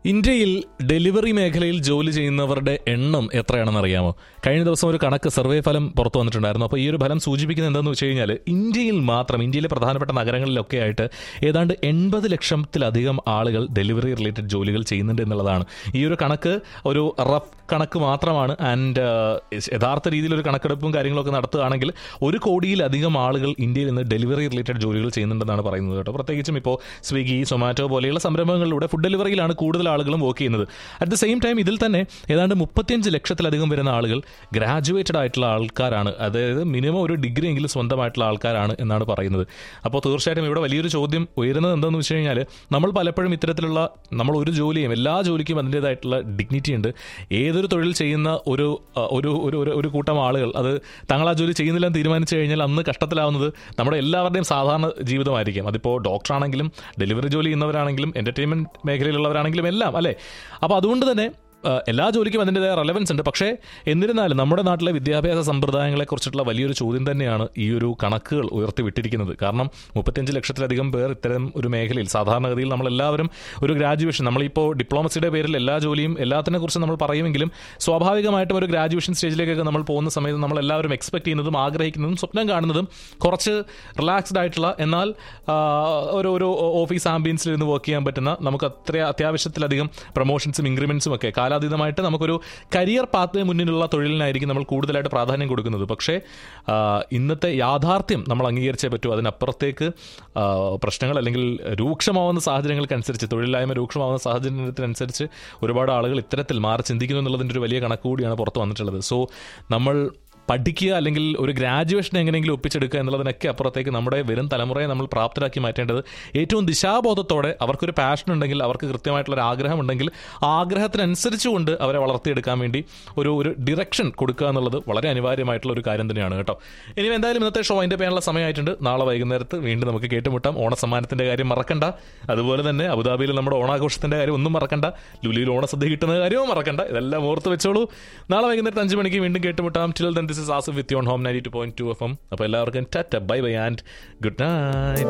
ഇന്ത്യയിൽ ഡെലിവറി മേഖലയിൽ ജോലി ചെയ്യുന്നവരുടെ എണ്ണം എത്രയാണെന്ന് അറിയാമോ കഴിഞ്ഞ ദിവസം ഒരു കണക്ക് സർവേ ഫലം പുറത്തു വന്നിട്ടുണ്ടായിരുന്നു അപ്പോൾ ഈ ഒരു ഫലം സൂചിപ്പിക്കുന്നത് എന്താണെന്ന് വെച്ച് കഴിഞ്ഞാൽ ഇന്ത്യയിൽ മാത്രം ഇന്ത്യയിലെ പ്രധാനപ്പെട്ട നഗരങ്ങളിലൊക്കെ ആയിട്ട് ഏതാണ്ട് എൺപത് ലക്ഷത്തിലധികം ആളുകൾ ഡെലിവറി റിലേറ്റഡ് ജോലികൾ ചെയ്യുന്നുണ്ട് എന്നുള്ളതാണ് ഈ ഒരു കണക്ക് ഒരു റഫ് കണക്ക് മാത്രമാണ് ആൻഡ് യഥാർത്ഥ രീതിയിൽ ഒരു കണക്കെടുപ്പും കാര്യങ്ങളൊക്കെ നടത്തുകയാണെങ്കിൽ ഒരു കോടിയിലധികം ആളുകൾ ഇന്ത്യയിൽ നിന്ന് ഡെലിവറി റിലേറ്റഡ് ജോലികൾ ചെയ്യുന്നുണ്ടെന്നാണ് പറയുന്നത് കേട്ടോ പ്രത്യേകിച്ചും ഇപ്പോൾ സ്വിഗ്ഗി സൊമാറ്റോ പോലെയുള്ള സംരംഭങ്ങളിലൂടെ ഫുഡ് ഡെലിവറിയിലാണ് കൂടുതൽ ആളുകളും വർക്ക് ചെയ്യുന്നത് അറ്റ് ദ സെയിം ടൈം ഇതിൽ തന്നെ ഏതാണ്ട് മുപ്പത്തിയഞ്ച് ലക്ഷത്തിലധികം വരുന്ന ആളുകൾ ഗ്രാജുവേറ്റഡ് ആയിട്ടുള്ള ആൾക്കാരാണ് അതായത് മിനിമം ഒരു ഡിഗ്രി എങ്കിലും സ്വന്തമായിട്ടുള്ള ആൾക്കാരാണ് എന്നാണ് പറയുന്നത് അപ്പോൾ തീർച്ചയായിട്ടും ഇവിടെ വലിയൊരു ചോദ്യം ഉയരുന്നത് എന്താണെന്ന് വെച്ച് കഴിഞ്ഞാൽ നമ്മൾ പലപ്പോഴും ഇത്തരത്തിലുള്ള നമ്മൾ ഒരു ജോലിയും എല്ലാ ജോലിക്കും അതിൻ്റെതായിട്ടുള്ള ഡിഗ്നിറ്റി ഉണ്ട് ഏതൊരു തൊഴിൽ ചെയ്യുന്ന ഒരു അഹ്, ഒരു ഒരു ഒരു- ഒരു കൂട്ടം ആളുകൾ അത് തങ്ങൾ ആ ജോലി ചെയ്യുന്നില്ല എന്ന് തീരുമാനിച്ചു കഴിഞ്ഞാൽ അന്ന് കഷ്ടത്തിലാവുന്നത് നമ്മുടെ എല്ലാവരുടെയും സാധാരണ ജീവിതമായിരിക്കും അതിപ്പോൾ ഡോക്ടറാണെങ്കിലും ഡെലിവറി ജോലി ചെയ്യുന്നവരാണെങ്കിലും എൻ്റർടൈൻമെൻറ്റ് മേഖലയിലുള്ളവരാണെങ്കിലും എല്ലാം അല്ലേ അപ്പോൾ അതുകൊണ്ട് തന്നെ ആ, എല്ലാ ജോലിക്കും അതിൻ്റെതായ റെലവൻസ് ഉണ്ട് പക്ഷേ എന്നിരുന്നാലും നമ്മുടെ നാട്ടിലെ വിദ്യാഭ്യാസ സമ്പ്രദായങ്ങളെക്കുറിച്ചിട്ടുള്ള വലിയൊരു ചോദ്യം തന്നെയാണ് ഈ ഒരു കണക്കുകൾ ഉയർത്തിവിട്ടിരിക്കുന്നത് കാരണം മുപ്പത്തിയഞ്ച് ലക്ഷത്തിലധികം പേർ ഇത്തരം ഒരു മേഖലയിൽ സാധാരണഗതിയിൽ നമ്മളെല്ലാവരും ഒരു ഗ്രാജുവേഷൻ നമ്മളിപ്പോൾ ഡിപ്ലോമസിയുടെ പേരിൽ എല്ലാ ജോലിയും എല്ലാത്തിനെ കുറിച്ച് നമ്മൾ പറയുമെങ്കിലും സ്വാഭാവികമായിട്ടും ഒരു ഗ്രാജുവേഷൻ സ്റ്റേജിലേക്കൊക്കെ നമ്മൾ പോകുന്ന സമയത്ത് നമ്മൾ എല്ലാവരും എക്സ്പെക്ട് ചെയ്യുന്നതും ആഗ്രഹിക്കുന്നതും സ്വപ്നം കാണുന്നതും കുറച്ച് റിലാക്സ്ഡ് ആയിട്ടുള്ള എന്നാൽ ആ, ഒരു ഒരു ഓഫീസ് ആംബിയൻസിൽ ഇരുന്ന് വർക്ക് ചെയ്യാൻ പറ്റുന്ന നമുക്ക് അത്ര അത്യാവശ്യത്തിലധികം പ്രൊമോഷൻസും ഇൻക്രിമെന്റ്സും ഒക്കെ കാലാതീതമായിട്ട് നമുക്കൊരു കരിയർ പാത്ത് മുന്നിലുള്ള തൊഴിലിനായിരിക്കും നമ്മൾ കൂടുതലായിട്ട് പ്രാധാന്യം കൊടുക്കുന്നത് പക്ഷേ ആ, ഇന്നത്തെ യാഥാർത്ഥ്യം നമ്മൾ അംഗീകരിച്ചേ പറ്റൂ അതിനപ്പുറത്തേക്ക് ആ, പ്രശ്നങ്ങൾ അല്ലെങ്കിൽ രൂക്ഷമാവുന്ന സാഹചര്യങ്ങൾക്കനുസരിച്ച് തൊഴിലില്ലായ്മ രൂക്ഷമാവുന്ന സാഹചര്യത്തിനനുസരിച്ച് ഒരുപാട് ആളുകൾ ഇത്തരത്തിൽ മാറി ചിന്തിക്കുന്നു എന്നുള്ളതിൻ്റെ ഒരു വലിയ കണക്ക് കൂടിയാണ് പുറത്ത് വന്നിട്ടുള്ളത് സോ നമ്മൾ പഠിക്കുക അല്ലെങ്കിൽ ഒരു ഗ്രാജുവേഷൻ എങ്ങനെയെങ്കിലും ഒപ്പിച്ചെടുക്കുക എന്നുള്ളതിനൊക്കെ അപ്പുറത്തേക്ക് നമ്മുടെ വരും തലമുറയെ നമ്മൾ പ്രാപ്തരാക്കി മാറ്റേണ്ടത് ഏറ്റവും ദിശാബോധത്തോടെ അവർക്കൊരു പാഷൻ ഉണ്ടെങ്കിൽ അവർക്ക് കൃത്യമായിട്ടുള്ള ഒരു ആഗ്രഹം ഉണ്ടെങ്കിൽ ആ ആഗ്രഹത്തിനനുസരിച്ചുകൊണ്ട് അവരെ വളർത്തിയെടുക്കാൻ വേണ്ടി ഒരു ഒരു ഡിറക്ഷൻ കൊടുക്കുക എന്നുള്ളത് വളരെ അനിവാര്യമായിട്ടുള്ള ഒരു കാര്യം തന്നെയാണ് കേട്ടോ ഇനി എന്തായാലും ഇന്നത്തെ ഷോ അതിൻ്റെ പേനുള്ള സമയമായിട്ടുണ്ട് നാളെ വൈകുന്നേരത്ത് വീണ്ടും നമുക്ക് കേട്ടുമുട്ടാം ഓണസമ്മാനത്തിൻ്റെ കാര്യം മറക്കണ്ട അതുപോലെ തന്നെ അബുദാബിയിൽ നമ്മുടെ ഓണാഘോഷത്തിൻ്റെ കാര്യം ഒന്നും മറക്കണ്ട ലുലിയിൽ ഓണസദ്യ കിട്ടുന്ന കാര്യവും മറക്കണ്ട ഇതെല്ലാം ഓർത്ത് വെച്ചോളൂ നാളെ വൈകുന്നേരത്ത് അഞ്ച് മണിക്ക് വീണ്ടും കേട്ടുമുട്ടാം till then this is Asif with your home ninety two point two F M അപ്പോൾ എല്ലാവർക്കും tata bye bye and good night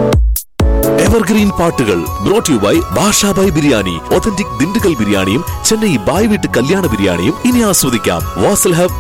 evergreen പാട്ടുകൾ brought you by Bashabhai biryani authentic Dindigul ബിരിയാണിയും ചെന്നൈ ബായ് വീട്ട് കല്യാണ ബിരിയാണിയും ഇനി ആസ്വദിക്കാം വാസൽ ഹബ്